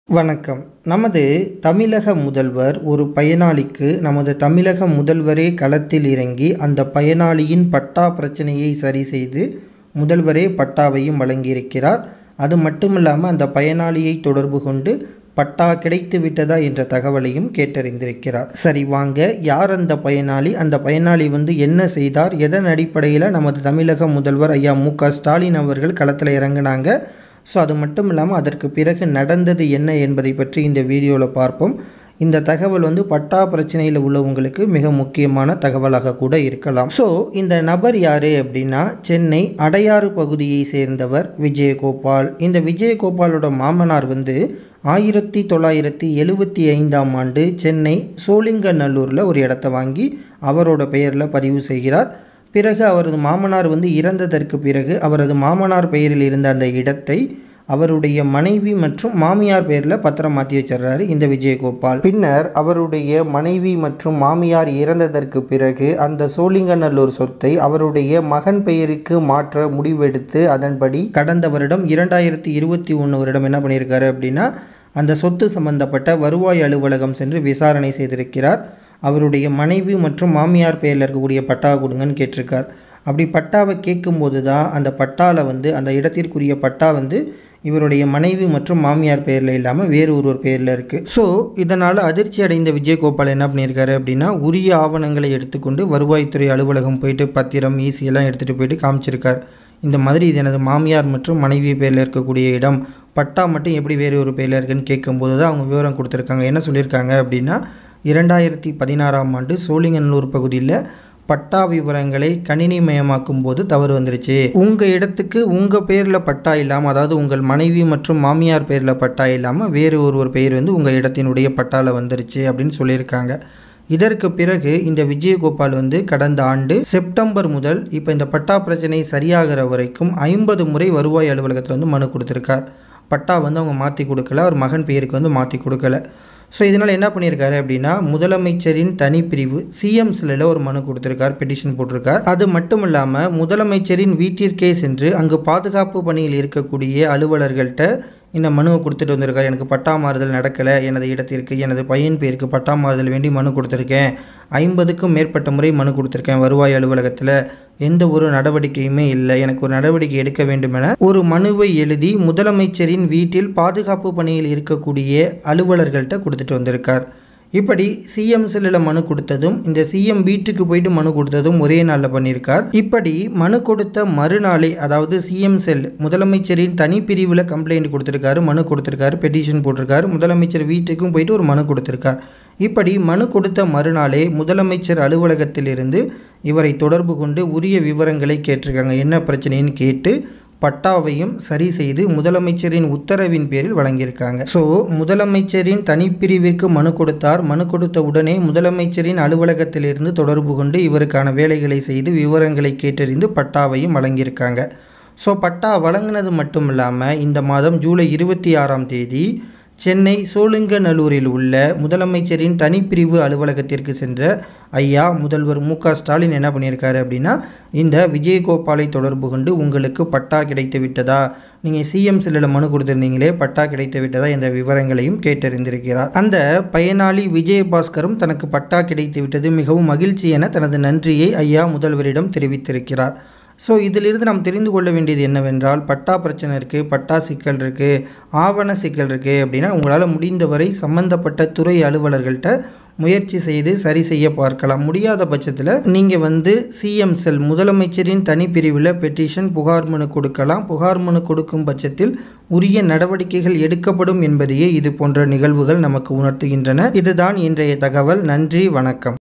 வணக்கம் நமது தமிழக முதல்வர் ஒரு பயனாளிக்கு நமது தமிழக முதல்வரே களத்தில் இறங்கி அந்த பயனாளியின் பட்டா பிரச்சனையை சரி செய்து முதல்வரே பட்டாவையும் வழங்கியிருக்கிறார் அது மட்டுமில்லாமல் அந்த பயனாளியை தொடர்பு கொண்டு பட்டா கிடைத்து விட்டதா என்ற தகவலையும் கேட்டறிந்திருக்கிறார் சரி வாங்க யார் அந்த பயனாளி அந்த பயனாளி வந்து என்ன செய்தார் எதன் அடிப்படையில் நமது தமிழக முதல்வர் ஐயா மு க ஸ்டாலின் அவர்கள் களத்தில் இறங்கினாங்க ஸோ அது மட்டும் இல்லாமல் அதற்கு பிறகு நடந்தது என்ன என்பதை பற்றி இந்த வீடியோவில் பார்ப்போம் இந்த தகவல் வந்து பட்டா பிரச்சனையில் உள்ளவங்களுக்கு மிக முக்கியமான தகவலாக கூட இருக்கலாம் ஸோ இந்த நபர் யார் அப்படின்னா சென்னை அடையாறு பகுதியை சேர்ந்தவர் விஜயகோபால் இந்த விஜயகோபாலோட மாமனார் வந்து ஆயிரத்தி தொள்ளாயிரத்தி எழுவத்தி ஐந்தாம் ஆண்டு சென்னை சோழிங்கநல்லூரில் ஒரு இடத்த வாங்கி அவரோட பெயரில் பதிவு செய்கிறார் பிறகு அவரது மாமனார் வந்து இறந்ததற்கு பிறகு அவரது மாமனார் பெயரில் இருந்த அந்த இடத்தை அவருடைய மனைவி மற்றும் மாமியார் பெயரில் பத்திரம் மாற்றி வச்சிடுறாரு இந்த விஜயகோபால் பின்னர் அவருடைய மனைவி மற்றும் மாமியார் இறந்ததற்கு பிறகு அந்த சோழிங்கநல்லூர் சொத்தை அவருடைய மகன் பெயருக்கு மாற்ற முடிவெடுத்து அதன்படி கடந்த வருடம் இரண்டாயிரத்தி இருபத்தி ஒன்று வருடம் என்ன பண்ணியிருக்காரு அப்படின்னா அந்த சொத்து சம்பந்தப்பட்ட வருவாய் அலுவலகம் சென்று விசாரணை செய்திருக்கிறார் அவருடைய மனைவி மற்றும் மாமியார் பெயரில் இருக்கக்கூடிய பட்டா கொடுங்கன்னு கேட்டிருக்கார் அப்படி பட்டாவை கேட்கும்போது தான் அந்த பட்டாவில் வந்து அந்த இடத்திற்குரிய பட்டா வந்து இவருடைய மனைவி மற்றும் மாமியார் பெயரில் இல்லாமல் வேறு ஒருவர் பெயரில் இருக்குது ஸோ இதனால் அதிர்ச்சி அடைந்த விஜயகோபால் என்ன பண்ணியிருக்காரு அப்படின்னா உரிய ஆவணங்களை எடுத்துக்கொண்டு வருவாய்த்துறை அலுவலகம் போயிட்டு பத்திரம் ஈசி எல்லாம் எடுத்துகிட்டு போயிட்டு காமிச்சிருக்கார் இந்த மாதிரி இது எனது மாமியார் மற்றும் மனைவி பேரில் இருக்கக்கூடிய இடம் பட்டா மட்டும் எப்படி வேறு ஒரு பேரில் இருக்குன்னு கேட்கும்போது தான் அவங்க விவரம் கொடுத்துருக்காங்க என்ன சொல்லியிருக்காங்க அப்படின்னா இரண்டாயிரத்தி பதினாறாம் ஆண்டு சோழிங்கநல்லூர் பகுதியில் பட்டா விவரங்களை கணினிமயமாக்கும் போது தவறு வந்துருச்சு உங்கள் இடத்துக்கு உங்கள் பேரில் பட்டா இல்லாமல் அதாவது உங்கள் மனைவி மற்றும் மாமியார் பேரில் பட்டா இல்லாமல் வேறு ஒரு ஒரு பெயர் வந்து உங்கள் இடத்தினுடைய பட்டாவில் வந்துருச்சு அப்படின்னு சொல்லியிருக்காங்க இதற்கு பிறகு இந்த விஜயகோபால் வந்து கடந்த ஆண்டு செப்டம்பர் முதல் இப்போ இந்த பட்டா பிரச்சனை சரியாகிற வரைக்கும் ஐம்பது முறை வருவாய் அலுவலகத்தில் வந்து மனு கொடுத்துருக்கார் பட்டா வந்து அவங்க மாற்றி கொடுக்கல அவர் மகன் பெயருக்கு வந்து மாற்றி கொடுக்கல ஸோ இதனால் என்ன பண்ணியிருக்காரு அப்படின்னா முதலமைச்சரின் தனிப்பிரிவு சிஎம் சிலையில் ஒரு மனு கொடுத்துருக்கார் பெட்டிஷன் போட்டிருக்கார் அது மட்டும் இல்லாமல் முதலமைச்சரின் வீட்டிற்கே சென்று அங்கு பாதுகாப்பு பணியில் இருக்கக்கூடிய அலுவலர்கள்ட்ட இந்த மனுவை கொடுத்துட்டு வந்திருக்கார் எனக்கு பட்டா மாறுதல் நடக்கலை எனது இடத்திற்கு எனது பையன் பேருக்கு பட்டா மாறுதல் வேண்டி மனு கொடுத்துருக்கேன் ஐம்பதுக்கும் மேற்பட்ட முறை மனு கொடுத்துருக்கேன் வருவாய் அலுவலகத்தில் எந்த ஒரு நடவடிக்கையுமே இல்லை எனக்கு ஒரு நடவடிக்கை எடுக்க வேண்டுமென ஒரு மனுவை எழுதி முதலமைச்சரின் வீட்டில் பாதுகாப்பு பணியில் இருக்கக்கூடிய அலுவலர்கள்ட்ட கொடுத்துட்டு வந்திருக்கார் இப்படி சிஎம் செல்லில் மனு கொடுத்ததும் இந்த சிஎம் வீட்டுக்கு போயிட்டு மனு கொடுத்ததும் ஒரே நாளில் பண்ணியிருக்கார் இப்படி மனு கொடுத்த மறுநாளே அதாவது சிஎம் செல் முதலமைச்சரின் தனிப்பிரிவில் கம்ப்ளைண்ட் கொடுத்துருக்காரு மனு கொடுத்துருக்காரு பெட்டிஷன் போட்டிருக்காரு முதலமைச்சர் வீட்டுக்கும் போயிட்டு ஒரு மனு கொடுத்துருக்கார் இப்படி மனு கொடுத்த மறுநாளே முதலமைச்சர் அலுவலகத்திலிருந்து இவரை தொடர்பு கொண்டு உரிய விவரங்களை கேட்டிருக்காங்க என்ன பிரச்சனைன்னு கேட்டு பட்டாவையும் சரி செய்து முதலமைச்சரின் உத்தரவின் பேரில் வழங்கியிருக்காங்க ஸோ முதலமைச்சரின் தனிப்பிரிவிற்கு மனு கொடுத்தார் மனு கொடுத்த உடனே முதலமைச்சரின் அலுவலகத்திலிருந்து தொடர்பு கொண்டு இவருக்கான வேலைகளை செய்து விவரங்களை கேட்டறிந்து பட்டாவையும் வழங்கியிருக்காங்க ஸோ பட்டா வழங்கினது மட்டும் இல்லாமல் இந்த மாதம் ஜூலை இருபத்தி ஆறாம் தேதி சென்னை சோழிங்கநல்லூரில் உள்ள முதலமைச்சரின் தனிப்பிரிவு அலுவலகத்திற்கு சென்ற ஐயா முதல்வர் மு க ஸ்டாலின் என்ன பண்ணியிருக்காரு அப்படின்னா இந்த விஜயகோபாலை தொடர்பு கொண்டு உங்களுக்கு பட்டா கிடைத்து விட்டதா நீங்கள் சிஎம் செல்லில் மனு கொடுத்துருந்தீங்களே பட்டா கிடைத்து விட்டதா என்ற விவரங்களையும் கேட்டறிந்திருக்கிறார் அந்த பயனாளி விஜயபாஸ்கரும் தனக்கு பட்டா கிடைத்து விட்டது மிகவும் மகிழ்ச்சி என தனது நன்றியை ஐயா முதல்வரிடம் தெரிவித்திருக்கிறார் ஸோ இதிலிருந்து நாம் தெரிந்து கொள்ள வேண்டியது என்னவென்றால் பட்டா பிரச்சனை இருக்குது பட்டா சிக்கல் இருக்குது ஆவண சிக்கல் இருக்குது அப்படின்னா உங்களால் முடிந்தவரை சம்பந்தப்பட்ட துறை அலுவலர்கள்ட்ட முயற்சி செய்து சரி செய்ய பார்க்கலாம் முடியாத பட்சத்தில் நீங்கள் வந்து சிஎம் செல் முதலமைச்சரின் தனிப்பிரிவில் பெட்டிஷன் புகார் மனு கொடுக்கலாம் புகார் மனு கொடுக்கும் பட்சத்தில் உரிய நடவடிக்கைகள் எடுக்கப்படும் என்பதையே இது போன்ற நிகழ்வுகள் நமக்கு உணர்த்துகின்றன இதுதான் இன்றைய தகவல் நன்றி வணக்கம்